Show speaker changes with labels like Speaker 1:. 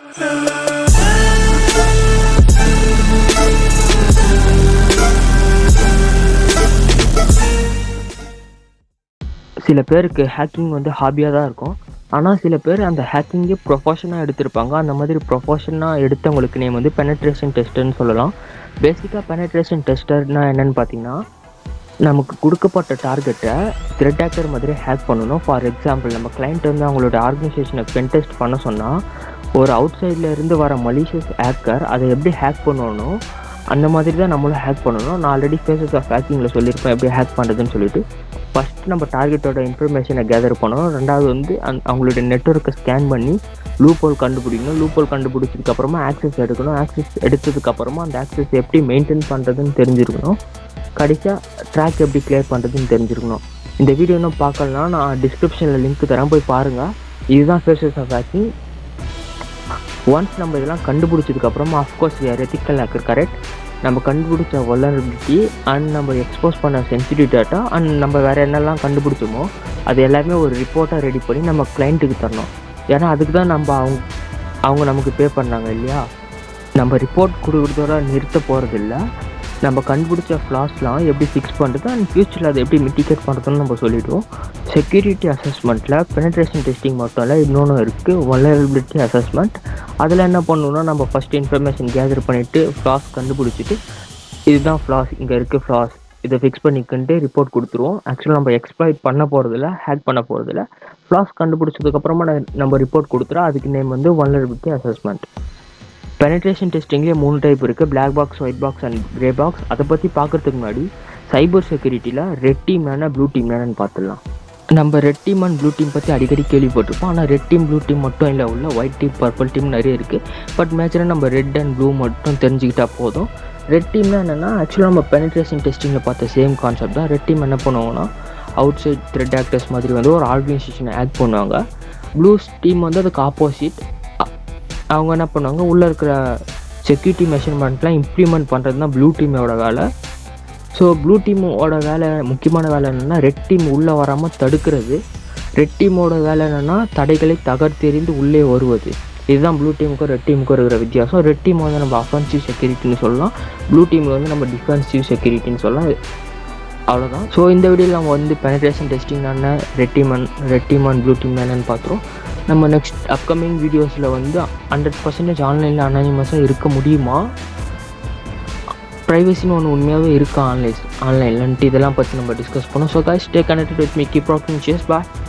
Speaker 1: சில பேருக்கு ஹேக்கிங் வந்து ஹாபியாக தான் இருக்கும் ஆனால் சில பேர் அந்த ஹேக்கிங்கே ப்ரொஃபஷனாக எடுத்திருப்பாங்க அந்த மாதிரி ப்ரொஃபஷனாக எடுத்தவங்களுக்கு நேம் வந்து பெனட்ரேஷன் டெஸ்டர்னு சொல்லலாம் பேசிக்காக பெனட்ரேஷன் டெஸ்டர்னா என்னன்னு பார்த்தீங்கன்னா நமக்கு கொடுக்கப்பட்ட டார்கெட்டை த்ரெட் ஆக்டர் மாதிரி ஹேக் பண்ணணும் ஃபார் எக்ஸாம்பிள் நம்ம கிளைண்ட் வந்து அவங்களோட ஆர்கனைசேஷனை பென் டெஸ்ட் பண்ண சொன்னால் ஒரு அவுட் சைடில் இருந்து வர மலிஷியஸ் ஹேக்கர் அதை எப்படி ஹேக் பண்ணணும் அந்த மாதிரி தான் நம்மளும் ஹேக் பண்ணணும் நான் ஆல்ரெடி ஃபேஸஸ் ஆஃப் ஹேக்கிங்கில் சொல்லியிருப்பேன் எப்படி ஹேக் பண்ணுறதுன்னு சொல்லிட்டு ஃபஸ்ட் நம்ம டார்கெட்டோட இன்ஃபர்மேஷனை கேதர் பண்ணணும் ரெண்டாவது வந்து அந் அவங்களுடைய நெட்ஒர்க்கை ஸ்கேன் பண்ணி லூப் ஹோல் கண்டுபிடிக்கணும் லூப் ஹோல் கண்டுபிடிச்சதுக்கப்புறமா ஆக்சஸ் எடுக்கணும் ஆக்சஸ் எடுத்ததுக்கப்புறமா அந்த ஆக்சஸ் எப்படி மெயின்டைன் பண்ணுறதுன்னு தெரிஞ்சிருக்கணும் கடைசியாக ட்ராக் எப்படி கிளியர் பண்ணுறதுன்னு தெரிஞ்சிருக்கணும் இந்த வீடியோ இன்னும் பார்க்கலனா நான் டிஸ்கிரிப்ஷனில் லிங்க் தரேன் போய் பாருங்கள் இதுதான் ஃபேஸஸ் ஆஃப் ஹேக்கிங் ஒன்ஸ் நம்ம இதெல்லாம் கண்டுபிடிச்சதுக்கப்புறமா அஃப்கோர்ஸ் யார் எத்திக்கல் ஹேக்கர் கரெக்ட் நம்ம கண்டுபிடிச்ச வல்லரபிலிட்டி அண்ட் நம்ம எக்ஸ்போஸ் பண்ண சென்சிட்டிவ் டேட்டா அண்ட் நம்ம வேறு என்னெல்லாம் கண்டுபிடிச்சோமோ அது எல்லாமே ஒரு ரிப்போர்ட்டாக ரெடி பண்ணி நம்ம கிளைண்ட்டுக்கு தரணும் ஏன்னா அதுக்கு தான் நம்ம அவங்க அவங்க நமக்கு பே பண்ணாங்க இல்லையா நம்ம ரிப்போர்ட் கொடுக்குறதோட நிறுத்த போகிறதில்ல நம்ம கண்டுபிடிச்ச ஃப்ளாஸ்லாம் எப்படி ஃபிக்ஸ் பண்ணுறது அண்ட் ஃப்யூச்சரில் அதை எப்படி மிட்டிகேட் பண்ணுறதுன்னு நம்ம சொல்லிவிடுவோம் செக்யூரிட்டி அசஸ்மெண்ட்டில் பெனட்ரேஷன் டெஸ்டிங் மட்டும் இல்லை இன்னொன்று இருக்குது வல்லரபிலிட்டி அசஸ்மெண்ட் அதில் என்ன பண்ணணும்னா நம்ம ஃபஸ்ட் இன்ஃபர்மேஷன் கேதர் பண்ணிவிட்டு ஃப்ளாஸ் கண்டுபிடிச்சிட்டு இதுதான் ஃப்ளாஸ் இங்கே இருக்குது ஃப்ளாஸ் இதை ஃபிக்ஸ் பண்ணிக்கிட்டு ரிப்போர்ட் கொடுத்துருவோம் ஆக்சுவலாக நம்ம எக்ஸ்ப்ளாய்ட் பண்ண போகிறதில்ல ஹேக் பண்ண போகிறதில்ல ஃப்ளாஸ் கண்டுபிடிச்சதுக்கப்புறமா நம்ம ரிப்போர்ட் கொடுத்துறோம் அதுக்கு நேம் வந்து வல்லரபிலிட்டி அசஸ்மெண்ட் பெனட்ரேஷன் டெஸ்டிங்லேயே மூணு டைப் இருக்குது black box white box and grey box அதை பற்றி பார்க்குறதுக்கு முன்னாடி சைபர் செக்யூரிட்டியில் ரெட் டீம் என்ன ப்ளூ டீம் என்னன்னு பார்த்துடலாம் நம்ம red team and blue team பற்றி அடிக்கடி கேள்விப்பட்டிருப்போம் ஆனால் ரெட் டீம் ப்ளூ டீம் மட்டும் இல்லை உள்ள ஒயிட் டீம் பர்பிள் டீம் நிறைய இருக்குது பட் மேஜராக நம்ம ரெட் அண்ட் ப்ளூ மட்டும் தெரிஞ்சுக்கிட்டா போதும் ரெட் டீம்னா என்னென்னா ஆக்சுவலாக நம்ம பெனட்ரேஷன் டெஸ்டிங்கில் பார்த்த சேம் கான்செப்ட் தான் ரெட் டீம் என்ன பண்ணுவாங்கன்னா அவுட் சைட் த்ரெட் ஆக்டர்ஸ் மாதிரி வந்து ஒரு ஆர்கனைசேஷனை ஆக்ட் பண்ணுவாங்க ப்ளூஸ் டீம் வந்து அதுக்கு ஆப்போசிட் அவங்க என்ன பண்ணுவாங்க உள்ளே இருக்கிற செக்யூரிட்டி மெஷர்மெண்ட்லாம் இம்ப்ளிமெண்ட் பண்ணுறது தான் ப்ளூ டீமோட வேலை ஸோ ப்ளூ டீமோட வேலை முக்கியமான வேலை என்னென்னா ரெட் டீம் உள்ளே வராமல் தடுக்கிறது ரெட் டீமோட வேலை என்னென்னா தடைகளை தகர்த்தெறிந்து உள்ளே வருவது இதுதான் ப்ளூ டீமுக்கும் ரெட் டீமுக்கும் இருக்கிற வித்தியாசம் ரெட் டீம் வந்து நம்ம அஃபென்சிவ் செக்யூரிட்டின்னு சொல்லலாம் ப்ளூ டீமில் வந்து நம்ம டிஃபென்சிவ் செக்யூரிட்டின்னு சொல்லலாம் அவ்வளோதான் ஸோ இந்த வீடியோவில் நம்ம வந்து பெனட்ரேஷன் டெஸ்டிங் என்ன red team and red team and blue team என்னன்னு பார்த்துருவோம் நம்ம நெக்ஸ்ட் அப்கமிங் வீடியோஸில் வந்து ஹண்ட்ரட் பர்சன்டேஜ் ஆன்லைனில் அனானிமஸாக இருக்க முடியுமா ப்ரைவசின்னு ஒன்று உண்மையாகவே இருக்கா ஆன்லைன் ஆன்லைன்லன்ட்டு இதெல்லாம் பற்றி நம்ம டிஸ்கஸ் பண்ணோம் so guys stay connected with me keep rocking சேஸ் பாய்